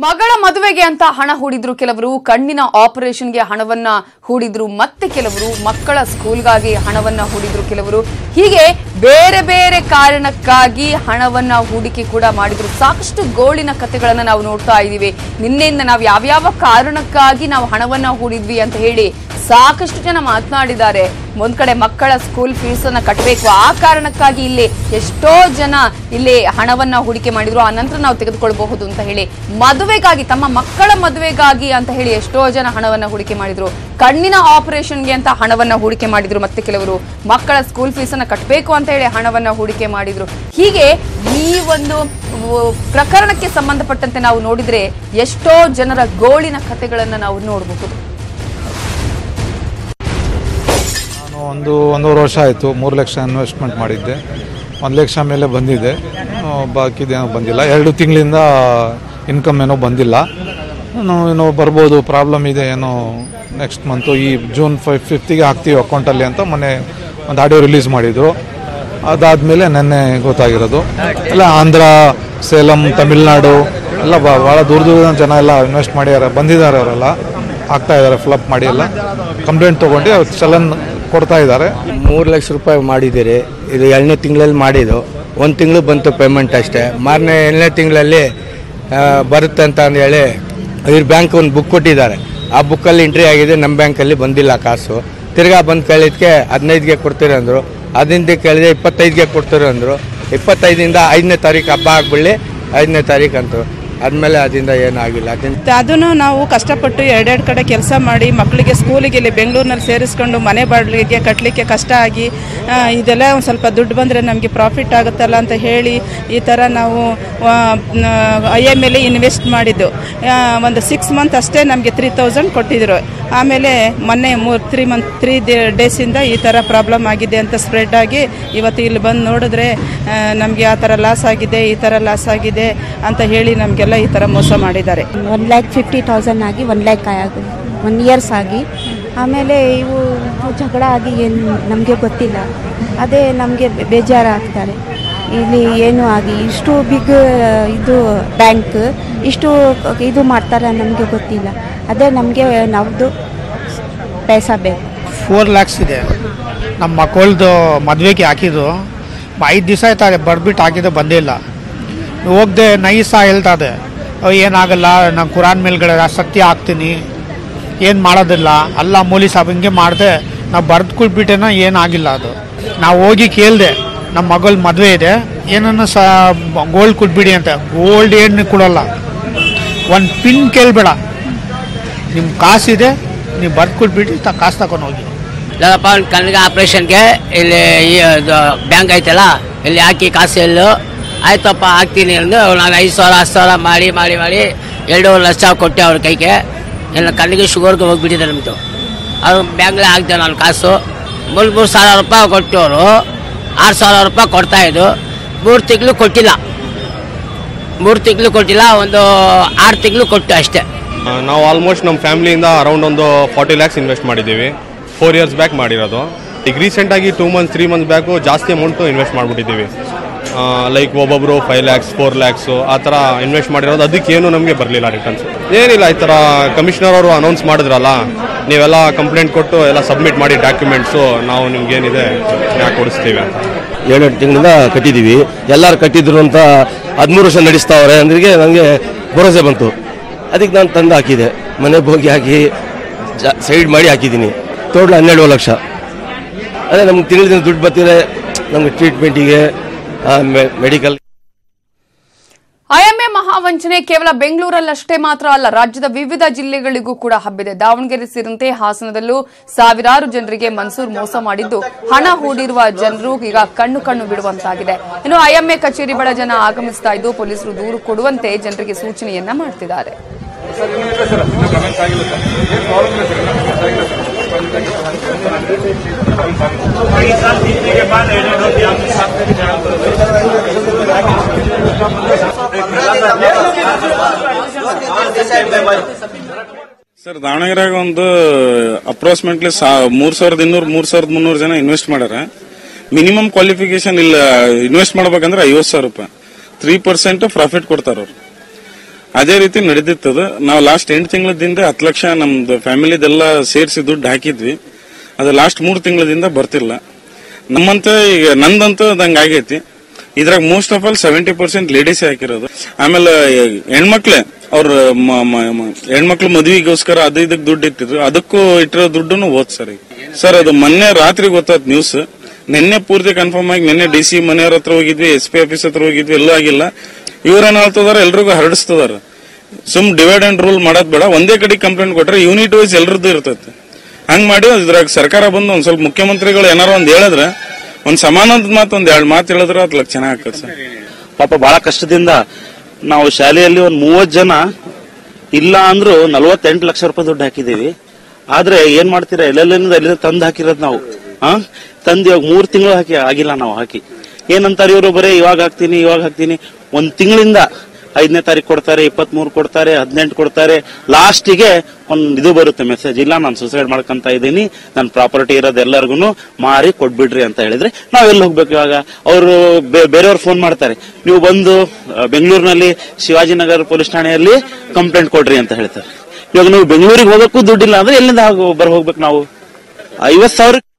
ಮಗಳ ಮದುವೆಗೆ ಅಂತ ಹಣ ಹೂಡಿದ್ರು ಕೆಲವರು ಕಣ್ಣಿನ ಆಪರೇಷನ್ಗೆ ಹಣವನ್ನ ಹೂಡಿದ್ರು ಮತ್ತೆ ಕೆಲವರು ಮಕ್ಕಳ ಸ್ಕೂಲ್ಗಾಗಿ ಹಣವನ್ನ ಹೂಡಿದ್ರು ಕೆಲವರು ಹೀಗೆ ಬೇರೆ ಬೇರೆ ಕಾರಣಕ್ಕಾಗಿ ಹಣವನ್ನ ಹೂಡಿಕೆ ಕೂಡ ಮಾಡಿದ್ರು ಸಾಕಷ್ಟು ಗೋಳಿನ ಕಥೆಗಳನ್ನ ನಾವು ನೋಡ್ತಾ ಇದ್ದೀವಿ ನಿನ್ನೆಯಿಂದ ನಾವು ಯಾವ್ಯಾವ ಕಾರಣಕ್ಕಾಗಿ ನಾವು ಹಣವನ್ನ ಹೂಡಿದ್ವಿ ಅಂತ ಹೇಳಿ ಸಾಕಷ್ಟು ಜನ ಮಾತನಾಡಿದ್ದಾರೆ ಒಂದ್ ಕಡೆ ಮಕ್ಕಳ ಸ್ಕೂಲ್ ಫೀಸ್ ಅನ್ನ ಕಟ್ಟಬೇಕು ಆ ಕಾರಣಕ್ಕಾಗಿ ಇಲ್ಲಿ ಎಷ್ಟೋ ಜನ ಇಲ್ಲಿ ಹಣವನ್ನ ಹೂಡಿಕೆ ಮಾಡಿದ್ರು ಆ ನಂತರ ನಾವು ತೆಗೆದುಕೊಳ್ಬಹುದು ಅಂತ ಹೇಳಿ ಮದುವೆಗಾಗಿ ತಮ್ಮ ಮಕ್ಕಳ ಮದುವೆಗಾಗಿ ಅಂತ ಹೇಳಿ ಎಷ್ಟೋ ಜನ ಹಣವನ್ನ ಹೂಡಿಕೆ ಮಾಡಿದ್ರು ಕಣ್ಣಿನ ಆಪರೇಷನ್ಗೆ ಅಂತ ಹಣವನ್ನ ಹೂಡಿಕೆ ಮಾಡಿದ್ರು ಮತ್ತೆ ಕೆಲವರು ಮಕ್ಕಳ ಸ್ಕೂಲ್ ಫೀಸ್ ಅನ್ನ ಕಟ್ಟಬೇಕು ಅಂತ ಹೇಳಿ ಹಣವನ್ನ ಹೂಡಿಕೆ ಮಾಡಿದ್ರು ಹೀಗೆ ಈ ಒಂದು ಉ, ಪ್ರಕರಣಕ್ಕೆ ಸಂಬಂಧಪಟ್ಟಂತೆ ನಾವು ನೋಡಿದ್ರೆ ಎಷ್ಟೋ ಜನರ ಗೋಳಿನ ಕಥೆಗಳನ್ನ ನಾವು ನೋಡಬಹುದು ನಾನು ಒಂದು ಒಂದೂವರೆ ವರ್ಷ ಆಯಿತು ಮೂರು ಲಕ್ಷ ಇನ್ವೆಸ್ಟ್ಮೆಂಟ್ ಮಾಡಿದ್ದೆ ಒಂದು ಲಕ್ಷ ಮೇಲೆ ಬಂದಿದೆ ಆ, ಬಾಕಿದೇನೋ ಬಂದಿಲ್ಲ ಎರಡು ತಿಂಗಳಿಂದ ಇನ್ಕಮ್ ಏನೋ ಬಂದಿಲ್ಲ ನಾನು ಏನೋ ಬರ್ಬೋದು ಪ್ರಾಬ್ಲಮ್ ಇದೆ ಏನೋ ನೆಕ್ಸ್ಟ್ ಮಂತು ಈ ಜೂನ್ ಫೈವ್ ಫಿಫ್ತಿಗೆ ಹಾಕ್ತೀವಿ ಅಕೌಂಟಲ್ಲಿ ಅಂತ ಮೊನ್ನೆ ಒಂದು ಆಡಿಯೋ ರಿಲೀಸ್ ಮಾಡಿದರು ಅದಾದಮೇಲೆ ನೆನ್ನೆ ಗೊತ್ತಾಗಿರೋದು ಎಲ್ಲ ಆಂಧ್ರ ಸೇಲಂ ತಮಿಳ್ನಾಡು ಎಲ್ಲ ಭಾಳ ದೂರ ದೂರದ ಜನ ಎಲ್ಲ ಇನ್ವೆಸ್ಟ್ ಮಾಡಿದ್ದಾರೆ ಬಂದಿದ್ದಾರೆ ಅವರೆಲ್ಲ ಆಗ್ತಾ ಇದ್ದಾರೆ ಫ್ಲಪ್ ಮಾಡಿ ಎಲ್ಲ ಕಂಪ್ಲೇಂಟ್ ತೊಗೊಂಡು ಅವ್ರು ಚಲನ್ ಕೊಡ್ತಾ ಇದ್ದಾರೆ ಮೂರು ಲಕ್ಷ ರೂಪಾಯಿ ಮಾಡಿದ್ದೀರಿ ಇದು ಎರಡನೇ ತಿಂಗಳಲ್ಲಿ ಮಾಡಿದ್ದು ಒಂದು ತಿಂಗಳು ಬಂತು ಪೇಮೆಂಟ್ ಅಷ್ಟೇ ಮಾರನೇ ಎರಡನೇ ತಿಂಗಳಲ್ಲಿ ಬರುತ್ತೆ ಅಂತ ಹೇಳಿ ಇವ್ರ ಬ್ಯಾಂಕ್ ಒಂದು ಬುಕ್ ಕೊಟ್ಟಿದ್ದಾರೆ ಆ ಬುಕ್ಕಲ್ಲಿ ಎಂಟ್ರಿ ಆಗಿದೆ ನಮ್ಮ ಬ್ಯಾಂಕಲ್ಲಿ ಬಂದಿಲ್ಲ ಕಾಸು ತಿರ್ಗಾ ಬಂದು ಕೇಳಿದ್ಕೆ ಹದಿನೈದಿಗೆ ಕೊಡ್ತೀರಿ ಅಂದರು ಹದಿನೈದು ಕೇಳಿದೆ ಇಪ್ಪತ್ತೈದಿಗೆ ಕೊಡ್ತೀರಿ ಅಂದರು ಇಪ್ಪತ್ತೈದಿಂದ ಐದನೇ ತಾರೀಕು ಹಬ್ಬ ಆಗ್ಬಿಡಲಿ ಐದನೇ ತಾರೀಕು ಅಂತು ಆದಮೇಲೆ ಅದರಿಂದ ಏನಾಗಿಲ್ಲ ಅದನ್ನ ಅದನ್ನು ನಾವು ಕಷ್ಟಪಟ್ಟು ಎರಡೆರಡು ಕಡೆ ಕೆಲಸ ಮಾಡಿ ಮಕ್ಕಳಿಗೆ ಸ್ಕೂಲಿಗೆ ಇಲ್ಲಿ ಬೆಂಗಳೂರಿನಲ್ಲಿ ಸೇರಿಸ್ಕೊಂಡು ಮನೆ ಬಾಡಿಗೆ ಕಟ್ಟಲಿಕ್ಕೆ ಕಷ್ಟ ಆಗಿ ಆ, ಇದೆಲ್ಲ ಒಂದು ಸ್ವಲ್ಪ ದುಡ್ಡು ಬಂದರೆ ನಮಗೆ ಪ್ರಾಫಿಟ್ ಆಗುತ್ತಲ್ಲ ಅಂತ ಹೇಳಿ ಈ ಥರ ನಾವು ಐ ಎಮ್ ಎಲ್ ಇನ್ವೆಸ್ಟ್ ಮಾಡಿದ್ದು ಆ, ಒಂದು ಸಿಕ್ಸ್ ಮಂತ್ ಅಷ್ಟೇ ನಮಗೆ ತ್ರೀ ತೌಸಂಡ್ ಕೊಟ್ಟಿದ್ರು ಆಮೇಲೆ ಮೊನ್ನೆ ಮೂರು ತ್ರೀ ಮಂತ್ ತ್ರೀ ಡೇಸಿಂದ ಈ ಥರ ಪ್ರಾಬ್ಲಮ್ ಆಗಿದೆ ಅಂತ ಸ್ಪ್ರೆಡ್ ಆಗಿ ಇವತ್ತು ಇಲ್ಲಿ ಬಂದು ನೋಡಿದ್ರೆ ನಮಗೆ ಆ ಥರ ಲಾಸ್ ಆಗಿದೆ ಈ ಥರ ಲಾಸ್ ಆಗಿದೆ ಅಂತ ಹೇಳಿ ನಮಗೆಲ್ಲ ಈ ಥರ ಮೋಸ ಮಾಡಿದ್ದಾರೆ ಒನ್ ಲ್ಯಾಕ್ ಫಿಫ್ಟಿ ತೌಸಂಡ್ ಆಗಿ ಒನ್ ಲ್ಯಾಕ್ ಆಗಿ ಒನ್ ಇಯರ್ಸ್ ಆಗಿ ಆಮೇಲೆ ಇವು ಜಗಳ ಆಗಿ ಏನು ನಮಗೆ ಗೊತ್ತಿಲ್ಲ ಅದೇ ನಮಗೆ ಬೇಜಾರಾಗ್ತಾರೆ ಇಲ್ಲಿ ಏನು ಆಗಿ ಇಷ್ಟು ಬಿಗ್ ಇದು ಬ್ಯಾಂಕ್ ಇಷ್ಟು ಇದು ಮಾಡ್ತಾರೆ ನಮಗೆ ಗೊತ್ತಿಲ್ಲ ಅದೇ ನಮಗೆ ನಮ್ಮದು ಪೈಸಾ ಬೇಕು ಫೋರ್ ಲ್ಯಾಕ್ಸ್ ಇದೆ ನಮ್ಮ ಮಕ್ಕಳದು ಮದುವೆಗೆ ಹಾಕಿದ್ದು ಐದು ದಿವಸ ಆಯ್ತಾರೆ ಬರ್ಬಿಟ್ಟು ಹಾಕಿದ್ದು ಬಂದೇ ಇಲ್ಲ ಹೋಗ್ದೆ ನೈಸ ಹೇಳ್ತದೆ ಏನಾಗಲ್ಲ ನಾನು ಕುರಾನ್ ಮೇಲ್ಗಡೆ ಸತ್ಯ ಹಾಕ್ತೀನಿ ಏನು ಮಾಡೋದಿಲ್ಲ ಅಲ್ಲ ಮೌಲಿ ಸಾಬ್ ಹಿಂಗೆ ಮಾಡಿದೆ ನಾವು ಬರ್ದು ಕೊಟ್ಬಿಟ್ಟೇನೋ ಏನಾಗಿಲ್ಲ ಅದು ನಾವು ಹೋಗಿ ಕೇಳಿದೆ ನಮ್ಮ ಮಗಳ ಮದುವೆ ಇದೆ ಏನನ್ನು ಸ ಗೋಲ್ಡ್ ಕೊಟ್ಬಿಡಿ ಅಂತ ಗೋಲ್ಡ್ ಏನು ಕೊಡಲ್ಲ ಒಂದು ಪಿನ್ ಕೇಳಬೇಡ ನಿಮ್ಮ ಕಾಸಿದೆ ನೀವು ಬರ್ದು ಕೊಟ್ಬಿಟ್ಟು ತ ಕಾಸು ತಗೊಂಡು ಹೋಗಿ ಇಲ್ಲಪ್ಪ ಅವ್ನ ಕಣ್ಣಿಗೆ ಆಪ್ರೇಷನ್ಗೆ ಇಲ್ಲಿ ಈ ಬ್ಯಾಂಕ್ ಐತಲ್ಲ ಇಲ್ಲಿ ಹಾಕಿ ಕಾಸು ಎಲ್ಲು ಆಯ್ತಪ್ಪ ಹಾಕ್ತೀನಿ ಅಂದು ನಾನು ಐದು ಸಾವಿರ ಹತ್ತು ಸಾವಿರ ಮಾಡಿ ಮಾಡಿ ಮಾಡಿ ಎರಡೂವರೆ ಲಕ್ಷ ಕೊಟ್ಟೆ ಅವ್ರ ಕೈಗೆ ಎಲ್ಲ ಕಣ್ಣಿಗೆ ಶುಗರ್ಗೆ ಹೋಗ್ಬಿಟ್ಟಿದೆ ನಮ್ಮದು ಅವ್ರು ಬ್ಯಾಂಕ್ಲೆ ಹಾಕ್ದೆ ನಾನು ಕಾಸು ಮೂರು ಮೂರು ಸಾವಿರ ರೂಪಾಯಿ ಕೊಟ್ಟು ಅವರು ಆರು ಸಾವಿರ ರೂಪಾಯಿ ಕೊಡ್ತಾಯಿದ್ದು ಮೂರು ತಿಂಗಳು ಕೊಟ್ಟಿಲ್ಲ ಮೂರು ತಿಂಗಳು ಕೊಟ್ಟಿಲ್ಲ ಒಂದು ಆರು ತಿಂಗಳು ಕೊಟ್ಟು ಅಷ್ಟೇ ಆ, ನಾವು ಆಲ್ಮೋಸ್ಟ್ ನಮ್ಮ ಫ್ಯಾಮಿಲಿಯಿಂದ ಅರೌಂಡ್ ಒಂದು ಫಾರ್ಟಿ ಲ್ಯಾಕ್ಸ್ ಇನ್ವೆಸ್ಟ್ ಮಾಡಿದ್ದೀವಿ ಫೋರ್ ಇಯರ್ಸ್ ಬ್ಯಾಕ್ ಮಾಡಿರೋದು ಈಗ ರೀಸೆಂಟಾಗಿ two months three months back ಜಾಸ್ತಿ ಅಮೌಂಟು ಇನ್ವೆಸ್ಟ್ ಮಾಡಿಬಿಟ್ಟಿದ್ದೀವಿ ಲೈಕ್ ಒಬ್ಬೊಬ್ಬರು ಫೈವ್ ಲ್ಯಾಕ್ಸ್ ಫೋರ್ ಲ್ಯಾಕ್ಸು ಆ ಥರ ಇನ್ವೆಸ್ಟ್ ಮಾಡಿರೋದು ಅದಕ್ಕೇನು ನಮಗೆ ಬರಲಿಲ್ಲ ರಿಟರ್ನ್ಸ್ ಏನಿಲ್ಲ ಈ ಥರ ಕಮಿಷನರ್ ಅವರು ಅನೌನ್ಸ್ ಮಾಡಿದ್ರಲ್ಲ ನೀವೆಲ್ಲ ಕಂಪ್ಲೇಂಟ್ ಕೊಟ್ಟು ಎಲ್ಲ ಸಬ್ಮಿಟ್ ಮಾಡಿ ಡಾಕ್ಯುಮೆಂಟ್ಸು ನಾವು ನಿಮ್ಗೇನಿದೆ ಯಾಕೆ ಕೊಡಿಸ್ತೀವಿ ಅಂತ ಏಳೆಂಟು ತಿಂಗಳಿಂದ ಕಟ್ಟಿದ್ದೀವಿ ಎಲ್ಲರೂ ಕಟ್ಟಿದ್ರು ಅಂತ ಹದಿಮೂರು ವರ್ಷ ನಡೆಸ್ತಾವ್ರೆ ಅಂದ್ರಿಗೆ ನನಗೆ ಭರವಸೆ ಬಂತು ಅದಕ್ಕೆ ನಾನು ತಂದು ಹಾಕಿದೆ ಮನೆಗೆ ಹೋಗಿ ಹಾಕಿ ಸೈಡ್ ಮಾಡಿ ಹಾಕಿದ್ದೀನಿ ಟೋಟಲ್ ಹನ್ನೆರಡು ಲಕ್ಷ ಅದೇ ನಮ್ಗೆ ತಿಂಗಳಿಂದ ದುಡ್ಡು ಬರ್ತಿದೆ ನಮಗೆ ಟ್ರೀಟ್ಮೆಂಟಿಗೆ ಮೆಡಿಕಲ್ ಐಎಂಎ ಮಹಾವಂಚನೆ ಕೇವಲ ಬೆಂಗಳೂರಲ್ಲಷ್ಟೇ ಮಾತ್ರ ಅಲ್ಲ ರಾಜ್ಯದ ವಿವಿಧ ಜಿಲ್ಲೆಗಳಿಗೂ ಕೂಡ ಹಬ್ಬಿದೆ ದಾವಣಗೆರೆ ಸೇರಿದಂತೆ ಹಾಸನದಲ್ಲೂ ಸಾವಿರಾರು ಜನರಿಗೆ ಮನ್ಸೂರ್ ಮೋಸ ಮಾಡಿದ್ದು ಹಣ ಹೂಡಿರುವ ಜನರು ಈಗ ಕಣ್ಣು ಕಣ್ಣು ಬಿಡುವಂತಾಗಿದೆ ಇನ್ನು ಐಎಂಎ ಕಚೇರಿ ಬಳ ಜನ ಆಗಮಿಸ್ತಾ ಇದ್ದು ಪೊಲೀಸರು ದೂರು ಕೊಡುವಂತೆ ಜನರಿಗೆ ಸೂಚನೆಯನ್ನ ಮಾಡ್ತಿದ್ದಾರೆ ಸರ್ ದಾವಣಗೆರೆಗೆ ಒಂದು ಅಪ್ರಾಕ್ಸಿಮೇಟ್ಲಿ ಮೂರ್ ಸಾವಿರದ ಇನ್ನೂರು ಮೂರ್ ಸಾವಿರದ ಮುನ್ನೂರು ಜನ ಇನ್ವೆಸ್ಟ್ ಮಾಡ್ಯಾರ ಮಿನಿಮಮ್ ಕ್ವಾಲಿಫಿಕೇಶನ್ ಇಲ್ಲ ಇನ್ವೆಸ್ಟ್ ಮಾಡ್ಬೇಕಂದ್ರೆ ಐವತ್ತು ಸಾವಿರ ರೂಪಾಯಿ ತ್ರೀ ಪರ್ಸೆಂಟ್ ಪ್ರಾಫಿಟ್ ಕೊಡ್ತಾರ ಅವ್ರು ಅದೇ ರೀತಿ ನಡೆದಿತ್ತದ ನಾವು ಲಾಸ್ಟ್ ಎಂಟು ತಿಂಗಳದಿಂದ ಹತ್ತು ಲಕ್ಷ ನಮ್ದು ಫ್ಯಾಮಿಲಿದೆಲ್ಲ ಸೇರಿಸಿ ದುಡ್ಡು ಹಾಕಿದ್ವಿ ಅದು ಲಾಸ್ಟ್ ಮೂರು ತಿಂಗಳದಿಂದ ಬರ್ತಿಲ್ಲ ನಮ್ಮಂತ ಈಗ ನಂದಂತೂ ಅದಂಗ ಆಗೈತಿ ಇದ್ರಾಗ most of all seventy percent ladies ಹಾಕಿರೋದು ಆಮೇಲೆ ಹೆಣ್ಮಕ್ಳೆ ಅವ್ರ ಮ- ಮ- ಮ- ಹೆಣ್ಮಕ್ಳು ಮದ್ವಿಗೋಸ್ಕರ ಅದು ಇದಕ್ಕೆ ದುಡ್ಡು ಇಟ್ಟಿದ್ರು ಅದಕ್ಕೂ ಇಟ್ಟಿರೋ ದುಡ್ಡು ಹೋದ್ ಸರ್ ಈಗ ಸರ್ ಅದು ಮೊನ್ನೆ ರಾತ್ರಿ ಗೊತ್ತಾದ್ ನ್ಯೂಸ್ ನಿನ್ನೆ ಪೂರ್ತಿ ಕನ್ಫರ್ಮ್ ಆಗಿ ನಿನ್ನೆ ಡಿ ಸಿ ಮನೆಯವ್ರ ಹತ್ರ ಹೋಗಿದ್ವಿ ಎಸ್ ಪಿ ಆಫೀಸ್ ಹತ್ರ ಹೋಗಿದ್ವಿ ಎಲ್ಲೂ ಆಗಿಲ್ಲ ಇವ್ರೇನ್ ಹೇಳ್ತದಾರ ಎಲ್ರಿಗೂ ಹರಡಿಸ್ತದಾರ ಸುಮ್ ಡಿವೈಡ್ ಅಂಡ್ ರೂಲ್ ಮಾಡೋದ್ ಬೇಡ ಒಂದೇ ಕಡೆ ಕಂಪ್ಲೇಂಟ್ ಕೊಟ್ರೆ ಯೂನಿಟ್ ವೈಸ್ ಎಲ್ರದ್ದು ಇರ್ತೈತೆ ಹಂಗ್ ಮಾಡಿ ಇದ್ರಾಗ ಸರ್ಕಾರ ಬಂದು ಒಂದ್ ಸ್ವಲ್ಪ ಮುಖ್ಯಮಂತ್ರಿಗಳು ಏನಾರ ಒಂದ್ ಹೇಳಿದ್ರೆ ಒಂದ್ ಸಮಾನದ ಮಾತು ಒಂದ್ ಎರಡ್ ಮಾತು ಹೇಳಿದ್ರೆ ಅದ್ಲ ಚೆನ್ನಾಗ್ ಆಗ್ತದೆ ಸರ್ ಪಾಪ ಬಹಳ ಕಷ್ಟದಿಂದ ನಾವು ಶಾಲೆಯಲ್ಲಿ ಒಂದ್ ಮೂವತ್ ಜನ ಇಲ್ಲ ಅಂದ್ರೂ ನಲವತ್ತೆಂಟು ಲಕ್ಷ ರೂಪಾಯಿ ದುಡ್ಡು ಹಾಕಿದೀವಿ ಆದ್ರೆ ಏನ್ ಮಾಡ್ತೀರಾ ಎಲ್ಲೆಲ್ಲಿಂದ ಎಲ್ಲಿಂದ ತಂದು ಹಾಕಿರೋದು ನಾವು ಹಾ ತಂದು ಇವಾಗ ಮೂರ್ ತಿಂಗಳು ಹಾಕಿ ಆಗಿಲ್ಲ ನಾವು ಹಾಕಿ ಏನಂತಾರೆ ಇವರು ಬರೀ ಇವಾಗ ಹಾಕ್ತೀನಿ ಇವಾಗ ಹಾಕ್ತೀನಿ ಒಂದ್ ತಿಂಗಳಿಂದ ಐದನೇ ತಾರೀಕು ಕೊಡ್ತಾರೆ ಇಪ್ಪತ್ತ್ ಮೂರು ಕೊಡ್ತಾರೆ ಹದಿನೆಂಟು ಕೊಡ್ತಾರೆ ಲಾಸ್ಟಿಗೆ ಒಂದ್ ಇದು ಬರುತ್ತೆ ಮೆಸೇಜ್ ಇಲ್ಲ ನಾನು ಸುಸೈಡ್ ಮಾಡ್ಕೊಂತ ಇದ್ದೀನಿ ನನ್ನ ಪ್ರಾಪರ್ಟಿ ಇರೋದು ಎಲ್ಲರಿಗೂ ಮಾರಿ ಕೊಟ್ಬಿಡ್ರಿ ಅಂತ ಹೇಳಿದ್ರೆ ನಾವೆಲ್ಲಿ ಹೋಗ್ಬೇಕು ಇವಾಗ ಅವರು ಬೇರೆಯವ್ರು ಫೋನ್ ಮಾಡ್ತಾರೆ ನೀವು ಬಂದು ಆ, ಬೆಂಗಳೂರಿನಲ್ಲಿ ಶಿವಾಜಿನಗರ ಪೊಲೀಸ್ ಠಾಣೆಯಲ್ಲಿ ಕಂಪ್ಲೇಂಟ್ ಕೊಡ್ರಿ ಅಂತ ಹೇಳ್ತಾರೆ ಇವಾಗ ನೀವು ಬೆಂಗಳೂರಿಗೆ ಹೋಗಕ್ಕೂ ದುಡ್ಡಿಲ್ಲ ಅಂದ್ರೆ ಎಲ್ಲಿಂದ ಬರ ಹೋಗ್ಬೇಕು ನಾವು ಐವತ್ ಸಾವಿರ